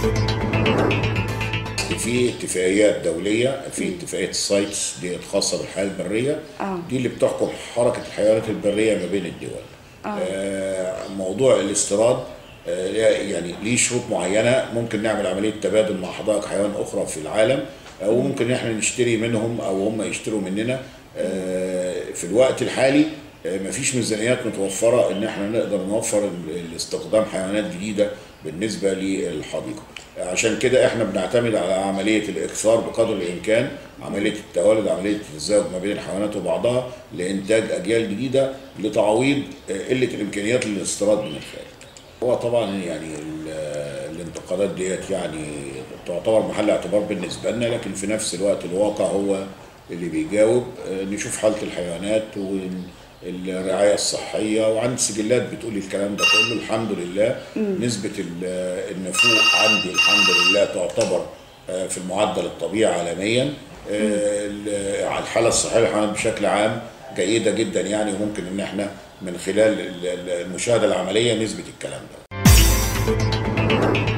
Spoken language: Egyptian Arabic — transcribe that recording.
في اتفاقيات دوليه في اتفاقيه السايتس دي خاصه بالحياه البريه آه. دي اللي بتحكم حركه الحيوانات البريه ما بين الدول آه موضوع الاستيراد آه يعني ليه شروط معينه ممكن نعمل عمليه تبادل مع حدائق حيوان اخرى في العالم او ممكن احنا نشتري منهم او هم يشتروا مننا آه في الوقت الحالي آه مفيش ميزانيات متوفره ان احنا نقدر نوفر ال- الاستخدام حيوانات جديده بالنسبه للحديقه عشان كده احنا بنعتمد على عمليه الاكثار بقدر الامكان عمليه التوالد عمليه التزاوج ما بين الحيوانات وبعضها لانتاج اجيال جديده لتعويض آه، قله الامكانيات للاستيراد من الخارج هو طبعا يعني ال- الانتقادات ديت يعني تعتبر محل اعتبار بالنسبه لنا لكن في نفس الوقت الواقع هو اللي بيجاوب آه، نشوف حاله الحيوانات والرعايه الصحيه وعندي سجلات بتقول الكلام ده كله الحمد لله نسبه ال- النفوق عندي الحمد لله تعتبر آه، في المعدل الطبيعي عالميا آه، ال- على الحاله الصحيه للحيوانات بشكل عام جيده جدا يعني وممكن ان احنا من خلال ال- ال- المشاهده العمليه نثبت الكلام ده